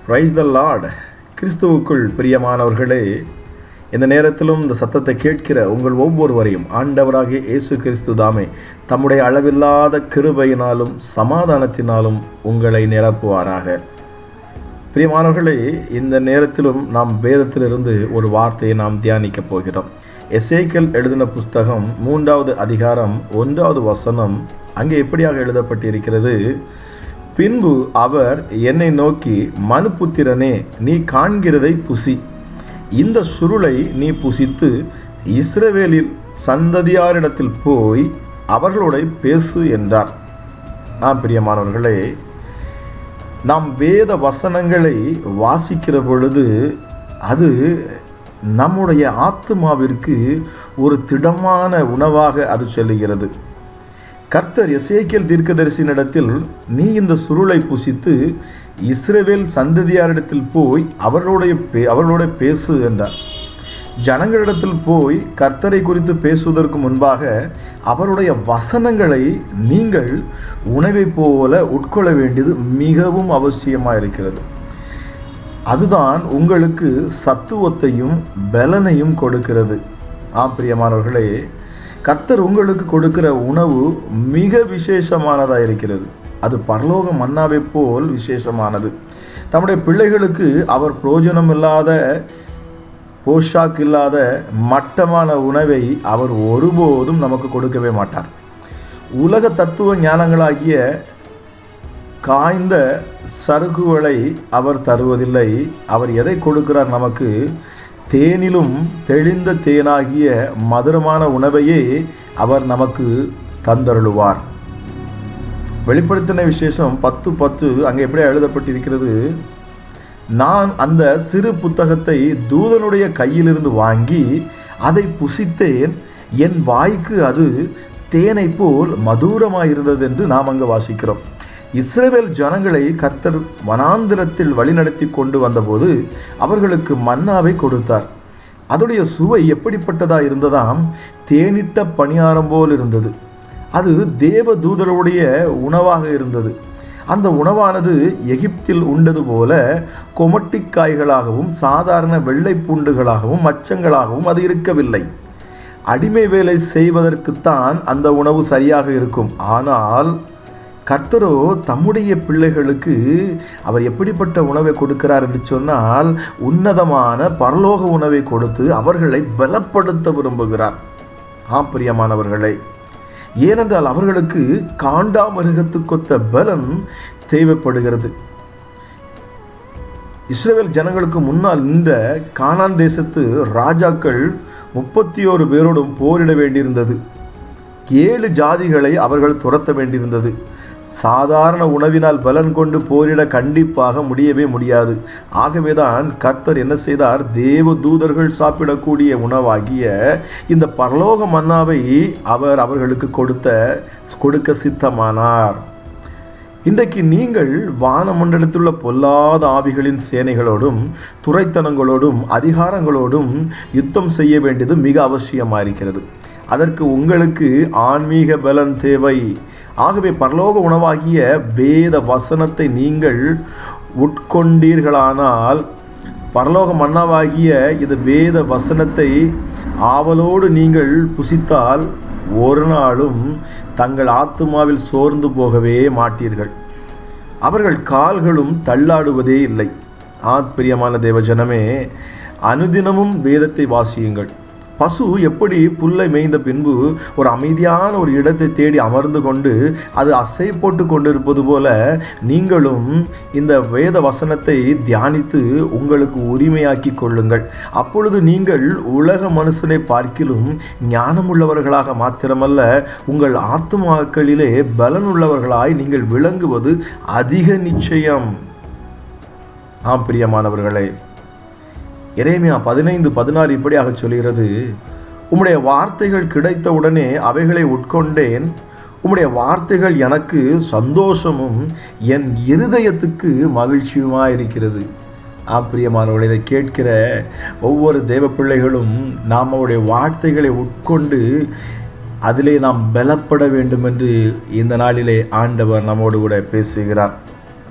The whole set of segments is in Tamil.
ரைஸ் த லார்ட் கிறிஸ்துவுக்குள் பிரியமானவர்களே இந்த நேரத்திலும் இந்த சத்தத்தை கேட்கிற உங்கள் ஒவ்வொருவரையும் ஆண்டவராகிய இயேசு கிறிஸ்து தாமே தம்முடைய அளவில்லாத கிருபையினாலும் சமாதானத்தினாலும் உங்களை நிரப்புவாராக பிரியமானவர்களே இந்த நேரத்திலும் நாம் வேதத்திலிருந்து ஒரு வார்த்தையை நாம் தியானிக்கப் போகிறோம் எசேக்கல் எழுதின புஸ்தகம் மூன்றாவது அதிகாரம் ஒன்றாவது வசனம் அங்கே எப்படியாக எழுதப்பட்டிருக்கிறது பின்பு அவர் என்னை நோக்கி மனுபுத்திரனே நீ காண்கிறதை புசி இந்த சுருளை நீ புசித்து இஸ்ரவேலில் சந்ததியாரிடத்தில் போய் அவர்களோட பேசு என்றார் ஆம் பிரியமானவர்களே நாம் வேத வசனங்களை வாசிக்கிற பொழுது அது நம்முடைய ஆத்மாவிற்கு ஒரு திடமான உணவாக அது சொல்லுகிறது கர்த்தர் எசேக்கியல் தீர்க்கதரிசினிடத்தில் நீ இந்த சுருளை புசித்து இஸ்ரவேல் சந்ததியாரிடத்தில் போய் அவர்களுடைய பே அவர்களோட பேசு என்றார் ஜனங்களிடத்தில் போய் கர்த்தரை குறித்து பேசுவதற்கு முன்பாக அவருடைய வசனங்களை நீங்கள் உணவைப் போல உட்கொள்ள வேண்டியது மிகவும் அவசியமாக இருக்கிறது அதுதான் உங்களுக்கு சத்துவத்தையும் பலனையும் கொடுக்கிறது ஆம் பிரியமானவர்களே கர்த்தர் உங்களுக்கு கொடுக்கிற உணவு மிக விசேஷமானதாக இருக்கிறது அது பரலோக மன்னாவை போல் விசேஷமானது தம்முடைய பிள்ளைகளுக்கு அவர் பிரயோஜனம் இல்லாத போஷாக் இல்லாத மட்டமான உணவை அவர் ஒருபோதும் நமக்கு கொடுக்கவே மாட்டார் உலக தத்துவ ஞானங்களாகிய காய்ந்த சருகுகளை அவர் தருவதில்லை அவர் எதை கொடுக்கிறார் நமக்கு தேனிலும் தெளிந்த தேனாகிய மதுரமான உணவையே அவர் நமக்கு தந்தருளுவார் வெளிப்படுத்தின விசேஷம் பத்து பத்து அங்கே எப்படி எழுதப்பட்டிருக்கிறது நான் அந்த சிறு புத்தகத்தை தூதனுடைய கையிலிருந்து வாங்கி அதை புசித்தேன் என் வாய்க்கு அது தேனை போல் மதுரமாக இருந்தது என்று நாம் அங்கு வாசிக்கிறோம் இஸ்ரேவேல் ஜனங்களை கர்த்தர் வனாந்திரத்தில் வழிநடத்தி கொண்டு வந்தபோது அவர்களுக்கு மன்னாவை கொடுத்தார் அதோடைய சுவை எப்படிப்பட்டதா இருந்ததாம் தேனிட்ட பணியாரம் போல் இருந்தது அது தேவ தூதருடைய உணவாக இருந்தது அந்த உணவானது எகிப்தில் உண்டது போல கொமட்டிக்காய்களாகவும் சாதாரண வெள்ளை பூண்டுகளாகவும் மச்சங்களாகவும் அது இருக்கவில்லை அடிமை வேலை செய்வதற்குத்தான் அந்த உணவு சரியாக இருக்கும் ஆனால் கர்த்தரோ தம்முடைய பிள்ளைகளுக்கு அவர் எப்படிப்பட்ட உணவை கொடுக்கிறார் என்று சொன்னால் உன்னதமான பரலோக உணவை கொடுத்து அவர்களை பலப்படுத்த விரும்புகிறார் ஆம் பிரியமானவர்களே ஏனென்றால் அவர்களுக்கு காண்டாமிருகத்துக்கொத்த பலன் தேவைப்படுகிறது இஸ்ரேல் ஜனங்களுக்கு முன்னால் நின்ற கானான் தேசத்து ராஜாக்கள் முப்பத்தி ஓரு பேரோடும் போரிட வேண்டியிருந்தது ஏழு ஜாதிகளை அவர்கள் துரத்த வேண்டியிருந்தது சாதாரண உணவினால் பலன் கொண்டு போரிட கண்டிப்பாக முடியவே முடியாது ஆகவேதான் கர்த்தர் என்ன செய்தார் தேவ தூதர்கள் சாப்பிடக்கூடிய உணவாகிய இந்த பரலோக மன்னாவை அவர் அவர்களுக்கு கொடுத்த கொடுக்க சித்தமானார் இன்றைக்கு நீங்கள் வானமண்டலத்திலுள்ள பொல்லாத ஆவிகளின் சேனைகளோடும் துறைத்தனங்களோடும் அதிகாரங்களோடும் யுத்தம் செய்ய வேண்டியது மிக அவசியமாக இருக்கிறது அதற்கு உங்களுக்கு ஆன்மீக பலன் தேவை ஆகவே பரலோக உணவாகிய வேத வசனத்தை நீங்கள் உட்கொண்டீர்களானால் பரலோக மன்னாவாகிய இது வேத வசனத்தை ஆவலோடு நீங்கள் புசித்தால் ஒரு நாளும் தங்கள் ஆத்துமாவில் சோர்ந்து போகவே மாட்டீர்கள் அவர்கள் கால்களும் தள்ளாடுவதே இல்லை ஆத்பிரியமான தேவஜனமே அனுதினமும் வேதத்தை வாசியுங்கள் பசு எப்படி புல்லை மேய்ந்த பின்பு ஒரு அமைதியான ஒரு இடத்தை தேடி அமர்ந்து கொண்டு அது அசை போட்டு கொண்டிருப்பது போல நீங்களும் இந்த வேத வசனத்தை தியானித்து உங்களுக்கு உரிமையாக்கி கொள்ளுங்கள் அப்பொழுது நீங்கள் உலக மனுஷனை பார்க்கிலும் ஞானமுள்ளவர்களாக மாத்திரமல்ல உங்கள் ஆத்மாக்களிலே பலனுள்ளவர்களாய் நீங்கள் விளங்குவது அதிக நிச்சயம் ஆம் பிரியமானவர்களே எரேமியா பதினைந்து பதினாறு இப்படியாக சொல்கிறது உம்முடைய வார்த்தைகள் கிடைத்த உடனே அவைகளை உட்கொண்டேன் உம்முடைய வார்த்தைகள் எனக்கு சந்தோஷமும் என் இருதயத்துக்கு மகிழ்ச்சியுமாக இருக்கிறது ஆப்பிரியமானவர்கள் இதை கேட்கிற ஒவ்வொரு தேவ பிள்ளைகளும் நாம் அவருடைய வார்த்தைகளை உட்கொண்டு அதிலே நாம் பலப்பட வேண்டும் என்று இந்த நாளிலே ஆண்டவர் நம்மோடு கூட பேசுகிறார்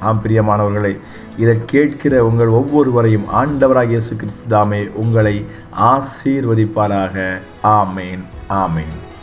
ஆம் பிரியமானவர்களை இதை கேட்கிற உங்கள் ஒவ்வொருவரையும் ஆண்டவராக இயேசு கிறிஸ்து தாமே உங்களை ஆசீர்வதிப்பாராக ஆமேன் ஆமேன்